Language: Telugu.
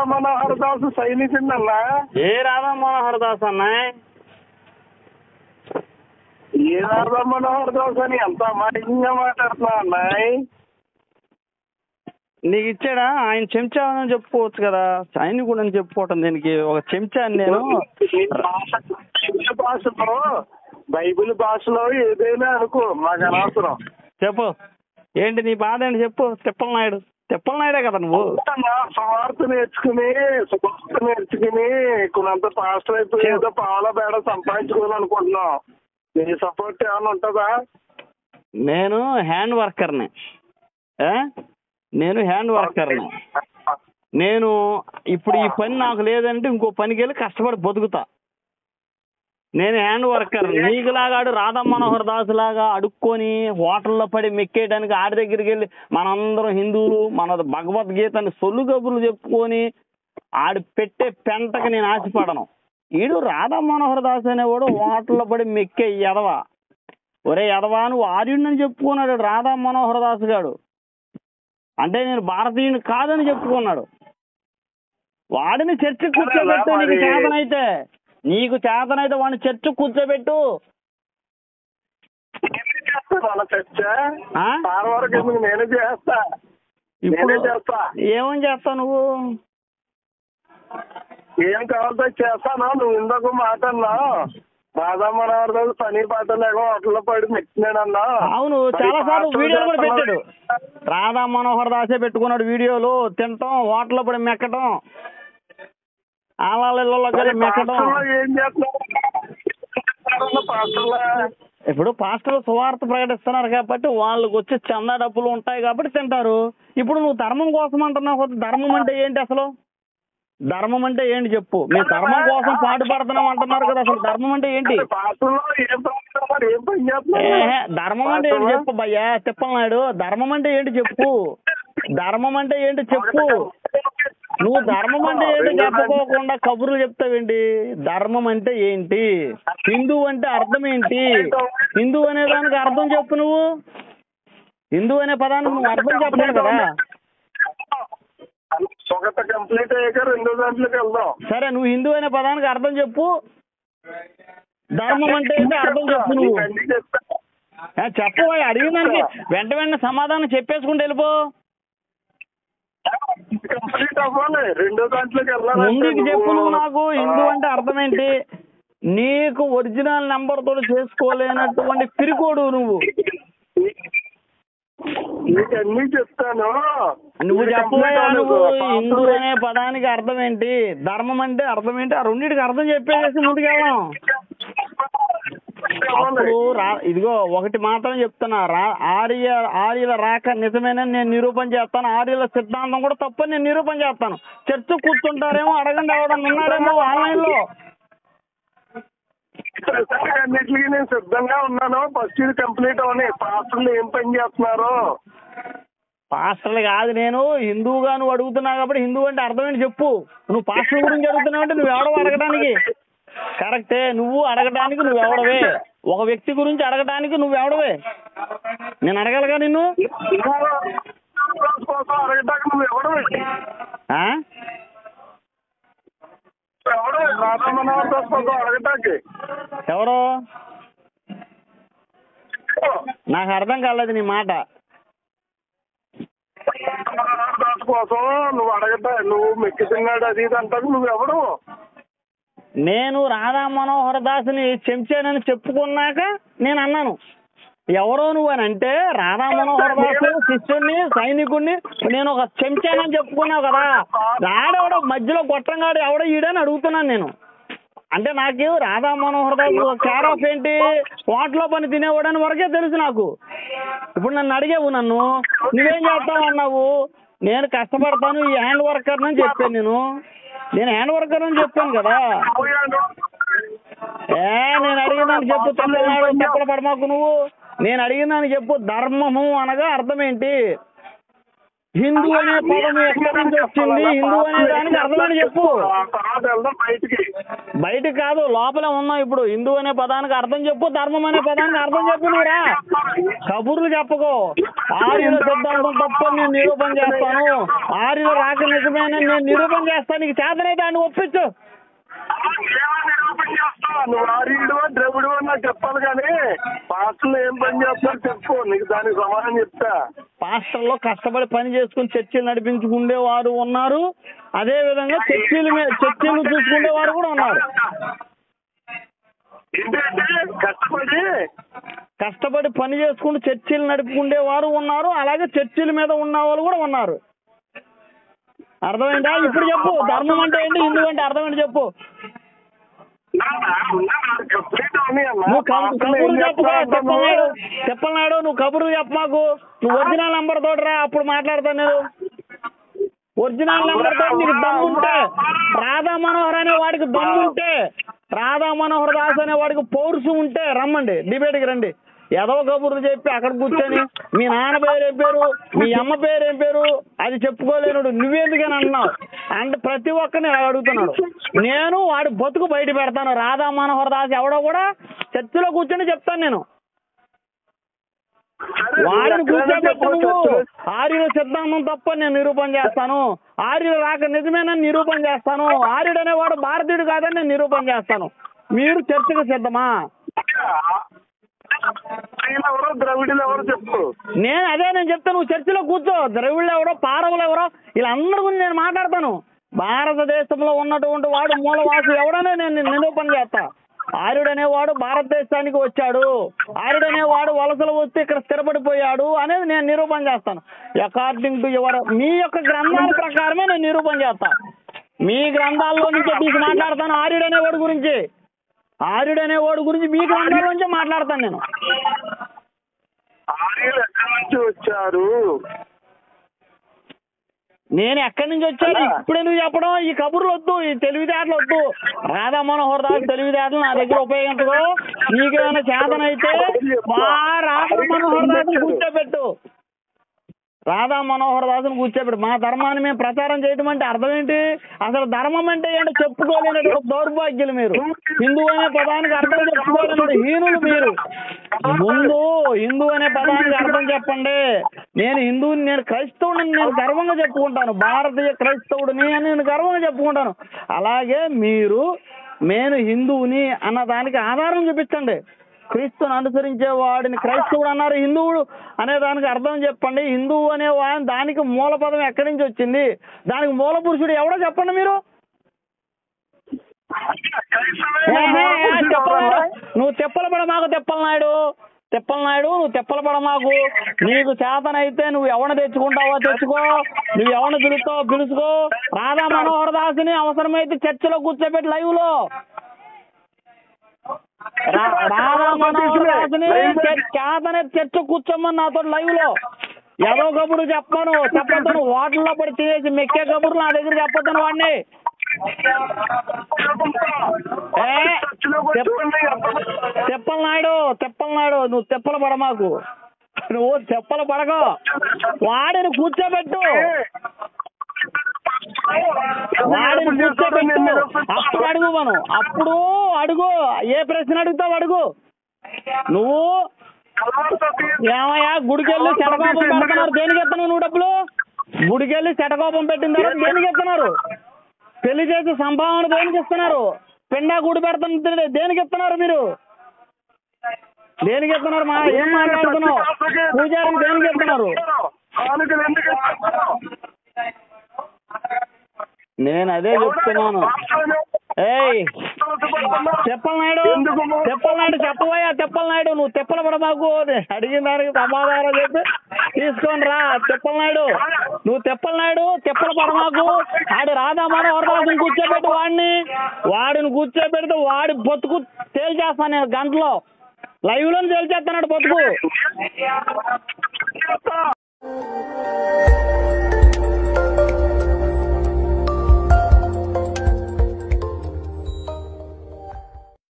మనోహర్ దాస్ సైనికుడినన్నా ఏ రాధా మనోహర్ దాస్ అన్నాయ్ ఏ రాధా మనోహర్ దాస్ అని ఎంత అమాయకంగా మాట్లాడుతున్నావు అన్నాయ్ నీకు ఇచ్చాడా ఆయన చెంచా అని చెప్పుకోవచ్చు కదా సైనికుడు అని చెప్పుకోవటం దీనికి ఒక చెంచా అని నేను ఈ భాష బైబిల్ భాషలో బైబిల్ భాషలో ఏదైనా అనుకో మాకు అనవసరం చెప్పు ఏంటి నీ బాధ ఏంటి చెప్పు తిప్పల నాయుడు తిప్పల నాయుడే కదా నువ్వు అన్నా, సువార్త నేర్చుకుని సువార్త నేర్చుకుని కొంత పాస్టర్ అయిపోయి ఏదో పావుల బేడ సంపాదించుకోవాలనుకుంటున్నాం నీ సపోర్ట్ ఏమైనా ఉంటుందా నేను హ్యాండ్ వర్కర్ని ఏ? నేను హ్యాండ్ వర్కర్ని నేను ఇప్పుడు ఈ పని నాకు లేదంటే ఇంకో పనికి వెళ్ళి కష్టపడి బతుకుతా నేను హ్యాండ్ వర్కర్ నీకులాగాడు రాధా మనోహర్ దాస్ లాగా అడుక్కొని హోటల్లో పడి మెక్కేయడానికి ఆడి దగ్గరికి వెళ్ళి మనందరం హిందువులు మన భగవద్గీతని సొల్లు కబుర్లు చెప్పుకొని ఆడి పెట్టే పెంటకి నేను ఆశపడను ఈడు రాధా మనోహర్ దాస్ అనేవాడు హోటల్లో పడి మెక్కే ఎదవా ఒరే ఎదవా నువ్వు ఆర్యుడిని చెప్పుకున్నాడు రాధా మనోహర్ దాస్ గాడు అంటే నేను భారతీయుని కాదని చెప్పుకున్నాడు వాడిని చర్చకు కూర్చోబెట్టు నీకు మరి- చేతనైతే నీకు చేతనైతే వాడిని చర్చకు కూర్చోబెట్టు నేనే చేస్తాను అలా చర్చ ఆ? చాలా వరకు ఎందుకు నేనే చేస్తా ఇప్పుడు నేనే చేస్తా ఏమని చేస్తావు నువ్వు ఏం కావాలో చేస్తాను నువ్వు ఇందాక మాట అన్నావు రాధా మనోహర్ దాస్ పని పాట లేక హోటల్లో పడి మెచ్చినాడన్నా అవును చాలా సార్లు వీడియోలు కూడా పెట్టాడు రాధా మనోహర్ దాసే పెట్టుకున్నాడు వీడియోలు తినటం హోటల్లో పడి మెక్కటం ఆలాలలోకి వెళ్ళి మెక్కటం ఏం చేస్తున్నావు పాస్టర్లా ఇప్పుడు పాస్టర్లు సువార్త ప్రకటిస్తున్నారు కాబట్టి వాళ్ళకి వచ్చే చందా డబ్బులు ఉంటాయి కాబట్టి తింటారు ఇప్పుడు నువ్వు ధర్మం కోసం అంటున్నావు కదా, ధర్మం అంటే ఏంటి అసలు ధర్మం అంటే ఏంటి చెప్పు మీరు ధర్మం కోసం పాటుపడుతున్నాం అంటున్నారు కదా అసలు ధర్మం అంటే ఏంటి పాస్టర్లో ఏం పని మరి ఏం పని ఏహే, చేస్తున్నావు ధర్మం అంటే ఏంటి చెప్పు భయ్యా తిప్పలనాయుడు ధర్మం అంటే ఏంటి చెప్పు ధర్మం అంటే ఏంటి చెప్పు నువ్వు ధర్మం అంటే ఏంటి చెప్పుకోకుండా కబుర్లు చెప్తావేంటి ధర్మం అంటే ఏంటి హిందూ అంటే అర్థం ఏంటి హిందూ అనే దానికి అర్థం చెప్పు నువ్వు హిందూ అనే పదానికి నువ్వు అర్థం చెప్పాలి కదా ఒకటి కంప్లీట్ అయ్యాక రెండో దాంట్లోకి వెళ్దాం సరే నువ్వు హిందూ అనే పదానికి అర్థం చెప్పు ధర్మం అంటే ఏంటి అర్థం చెప్పు నువ్వు నీకు అన్నీ చెప్తా. ఆ, చెప్పు అయ్య, అడిగిన దానికి వెంట వెంటనే సమాధానం చెప్పేసుకుంటూ వెళ్ళిపో కంప్లీట్ అవ్వాలి రెండో దాంట్లోకి వెళ్ళాలంటే ముందుకు చెప్పు నువ్వు నువ్వు- నాకు హిందూ అంటే అర్థం ఏంటి నీకు ఒరిజినల్ నెంబర్ తోటి చేసుకోలేనటువంటి పిరికోడు నువ్వు నీకు అన్నీ చెప్తాను నువ్వు ఇది చెప్పవా complete నువ్వు అవ్వలేదు. హిందూ అనే పదానికి అర్థం ఏంటి ధర్మం అంటే అర్థం ఏంటి ఆ రెండింటికి అర్థం చెప్పేసి ముందుకెళ్ళాం అప్పుడు రా ఇదిగో ఒకటి మాత్రం చెప్తున్నా రా ఆర్య ఆర్యుల రాక నిజమేనని నేను నిరూపణ చేస్తాను ఆర్యుల సిద్ధాంతం కూడా తప్పని నేను నిరూపణ చేస్తాను చర్చ కూర్చుంటారేమో అడగండి ఎవడన్నా ఉన్నాడేమో ఆన్లైన్ లో ప్రస్తుతానికి అన్నిటికీ నేను సిద్ధంగా ఉన్నాను ఫస్ట్ ఇది కంప్లీట్ అవని పాస్టర్లు ఏం పని చేస్తున్నారు పాస్టర్లు కాదు నేను హిందువుగా నువ్వు అడుగుతున్నావు కాబట్టి హిందువు అంటే అర్థం ఏంటి చెప్పు నువ్వు పాస్టర్ గురించి అడుగుతున్నావు అంటే నువ్వు ఎవడో అడగడానికి కరెక్టే నువ్వు అడగడానికి నువ్వు ఎవడవే ఒక వ్యక్తి గురించి అడగడానికి నువ్వు ఎవడవే నేను అడగలగా నిన్ను కోసం అడగటానికి నువ్వు ఎవడు ఆ? ఎవడు రాధా మనోహర్ దాస్ కోసం అడగటానికి ఎవరు నాకు అర్థం కాలేదు నీ మాట మనోహర్ దాస్ కోసం నువ్వు అడగటా నువ్వు మెక్కి తిన్నాడు అది ఇది అంటావు నువ్వు ఎవడు నేను రాధా మనోహర్ దాస్ని చెంచానని చెప్పుకున్నాక నేను అన్నాను ఎవరో నువ్వు అని అంటే రాధా మనోహర్ దాస్ శిష్యుడిని సైనికుడిని నేను ఒక చెంచానని చెప్పుకున్నావు కదా ఆడెవడో మధ్యలో గొట్టంగాడు ఎవడో ఈడని అడుగుతున్నాను నేను అంటే నాకు రాధా మనోహర్ దాస్ కేర్ ఆఫ్ ఏంటి వాటిలో పని తినేవాడని వరకే తెలుసు నాకు ఇప్పుడు నన్ను అడిగావు నన్ను నువ్వేం చేస్తావు అన్నావు నేను కష్టపడతాను ఈ హ్యాండ్ వర్కర్ అని చెప్పాను నేను నేను హ్యాండ్ వర్కర్ అని చెప్పాను కదా ఏ నేను అడిగినాను చెప్పు తమిళనాడు చెప్పల పడమాకు నువ్వు నేను అడిగినాను చెప్పు ధర్మము అనగా అర్థం ఏంటి హిందూ అనే పదం ఎక్కడి నుంచి వచ్చింది హిందూ అనే దానికి అర్థమని చెప్పు ఆ తర్వాత వెళ్దాం బయటికి బయట కాదు లోపలే ఉన్నాం ఇప్పుడు హిందూ అనే పదానికి అర్థం చెప్పు ధర్మం అనే పదానికి అర్థం చెప్పు నువ్వురా కబుర్లు చెప్పకో ఆర్యుల సిద్ధాంతం తప్పని నేను నిరూపణ చేస్తాను ఆర్యుల రాక నిజమేనని నేను నిరూపణ చేస్తాను నీకు చేతనైతే దాన్ని ఒప్పించు ఏమని నిరూపణ చేస్తావు? నువ్వు ఆర్యుడు ద్రవిడు నాకు చెప్పాలి కానీ పాస్టర్లు ఏం పని చేస్తారో చెప్పు నీకు దానికి సమాధానం చెప్తా పాస్టర్లో కష్టపడి పని చేసుకుని చర్చిలు నడిపించుకునే వారు ఉన్నారు అదే విధంగా చర్చిలు మీ- చర్చిలు చూసుకునే వారు కూడా ఉన్నారు ఏంటంటే కష్టపడి కష్టపడి పని చేసుకుంటూ చర్చిలు నడుపుకునే వారు ఉన్నారు అలాగే చర్చిల మీద ఉన్న వాళ్ళు కూడా ఉన్నారు అర్థమైందా ఇప్పుడు చెప్పు ధర్మం అంటే ఏంటి హిందూ అంటే అర్థం ఏంటి చెప్పు నువ్వు కబు- కబుర్లు చెప్పుకో చెప్పన్నాడు చెప్పన్నాడు నువ్వు కబుర్లు చెప్ప మాకు నువ్వు ఒరిజినల్ నంబర్ తోడరా అప్పుడు మాట్లాడతాను నేను ఒరిజినల్ నంబర్ తోటి నీకు దమ్ము ఉంటే రాధా మనోహర్ అనే వాడికి దమ్ము ఉంటే రాధా మనోహర్ దాస్ అనే వాడికి పౌరుషం ఉంటే రమ్మండి డిబేట్కి రండి ఏదో కబుర్లు చెప్పి అక్కడ కూర్చొని మీ నాన్న పేరు ఏం పేరు మీ అమ్మ పేరు ఏం పేరు అది చెప్పుకోలేనుడు నువ్వెందుకని అంటున్నావు అంటే ప్రతి ఒక్కరిని ఇలా అడుగుతున్నాడు నేను వాడి బతుకు బయట పెడతాను రాధా మనోహర్ దాస్ ఎవడో కూడా చర్చిలో కూర్చొని చెప్తాను నేను వాడిని కూర్చోబెట్టు నువ్వు ఆర్యుల సిద్ధాంతం తప్ప నేను నిరూపణ చేస్తాను ఆర్యుల రాక నిజమేనని నిరూపణ చేస్తాను ఆర్యుడు అనేవాడు భారతీయుడు కాదని నేను నిరూపణ చేస్తాను మీరు చర్చకు సిద్ధమా ఎవరో ద్రవిడులు ఎవరో చెప్పు నేను అదే నేను చెప్తాను నువ్వు చర్చిలో కూర్చో ద్రవిళ్ళు ఎవరో పారవులు ఎవరో వీళ్ళందరి గురించి నేను మాట్లాడతాను భారతదేశంలో ఉన్నటువంటి వాడు మూలవాసు ఎవడనే నేను నిరూపణ చేస్తా ఆర్యుడు అనేవాడు భారతదేశానికి వచ్చాడు ఆర్యుడు అనేవాడు వలసలు వస్తే ఇక్కడ స్థిరపడిపోయాడు అనేది నేను నిరూపణ చేస్తాను అకార్డింగ్ టు యువర్ మీ యొక్క గ్రంథాల ప్రకారమే నేను నిరూపణ చేస్తా మీ గ్రంథాల్లో నుంచే తీసి మాట్లాడతాను ఆర్యుడు అనేవాడు గురించి ఆర్యుడు అనేవాడు గురించి మీ గ్రంథాల నుంచే మాట్లాడతాను నేను ఆర్యులు ఎక్కడి నుంచి వచ్చారు నేను ఎక్కడి నుంచి వచ్చాను ఇప్పుడు ఎందుకు చెప్పడం ఈ కబుర్లు వద్దు ఈ తెలివితేటలు వద్దు రాధా మనోహర్ దాస్ తెలివితేటలు నా దగ్గర ఉపయోగించదు నీకేమైనా చేతనైతే మా రాధా మనోహర్ దాస్ని కూర్చోబెట్టు రాధా మనోహర్ దాసుని కూర్చోబెట్టు మా ధర్మాన్ని మేము ప్రచారం చేయడం అంటే అర్థం ఏంటి అసలు ధర్మం అంటే ఏంటో చెప్పుకోలేనటువంటి దౌర్భాగ్యులు మీరు హిందూ అనే పదానికి అర్థం చెప్పుకోలేని హీనులు మీరు ముందు హిందూ అనే పదానికి అర్థం చెప్పండి నేను హిందువుని నేను క్రైస్తవుడిని నేను గర్వంగా చెప్పుకుంటాను భారతీయ క్రైస్తవుడిని అని నేను గర్వంగా చెప్పుకుంటాను అలాగే మీరు నేను హిందువుని అన్న దానికి ఆధారం చూపించండి క్రీస్తుని అనుసరించే వాడిని క్రైస్తవుడు అన్నారు హిందువుడు అనే దానికి అర్థం చెప్పండి హిందువు అనే వాడిని దానికి మూల పదం ఎక్కడి నుంచి వచ్చింది దానికి మూల పురుషుడు ఎవడో చెప్పండి మీరు ఏహే, చెప్పలనాయుడు, నువ్వు తెప్పల పడ మాకు తెప్పల నాయుడు తెప్పల నాయుడు నువ్వు తెప్పల పడ మాకు నీకు చేతనైతే నువ్వు ఎవరిని తెచ్చుకుంటావో తెచ్చుకో నువ్వు ఎవరిని పిలుస్తావో పిలుచుకో రాధా మనోహర్ దాస్ని అవసరమైతే చర్చిలో కూర్చోబెట్టి లైవ్ లో రా- రాధా మనోహర్ దాస్ని చేతనే చర్చ కూర్చోమని నాతో లైవ్ లో ఏదో కబురు చెప్పను చెప్పొద్దు హోటల్లో పడి తినేసి మెక్కే కబురు నా దగ్గర చెప్పొద్దు వాడిని ఏ, తెప్పల నాయుడు తెప్పల నాయుడు నువ్వు తెప్పల పడ మాకు నువ్వు తెప్పల పడకో వాడిని కూర్చోబెట్టు వాడిని కూర్చోబెట్టు అప్పుడు అడుగు మనం అప్పుడు అడుగు ఏ ప్రశ్న అడుగుతావు అడుగు నువ్వు ఏమయ్యా గుడికెళ్ళి చెడకోపం పెడుతున్నారు దేనికి ఎత్తున్నావు నువ్వు డబ్బులు గుడికెళ్ళి చెడకోపం పెట్టిన తర్వాత దేనికి ఎత్తున్నారు పెళ్లి చేసి సంభావన దేనికి ఇస్తున్నారు పిండా గుడి పెడుతుంది దేనికి ఇస్తున్నారు మీరు దేనికి ఇస్తున్నారు మా ఏం మాట్లాడుతున్నావు పూజారికి దేనికి ఇస్తున్నారు నేను అదే చెప్తున్నాను ఏయ్ తెప్పల నాయుడు తెప్పల నాయుడు చెప్పబోయా తెప్పల నాయుడు నువ్వు తెప్పల పడ మాకు అడిగిన దానికి సమాధానం చెప్పి తీసుకొని రా తెప్పల నాయుడు నువ్వు తెప్పల నాయుడు తెప్పల పడ మాకు ఆడు రాధా మనోహర్ దాసుని కూర్చోబెట్టి వాడిని వాడిని కూర్చోబెడితే వాడి బతుకు తేల్చేస్తాను నేను గంటలో లైవ్ లో తేల్చేస్తున్నాడు బతుకు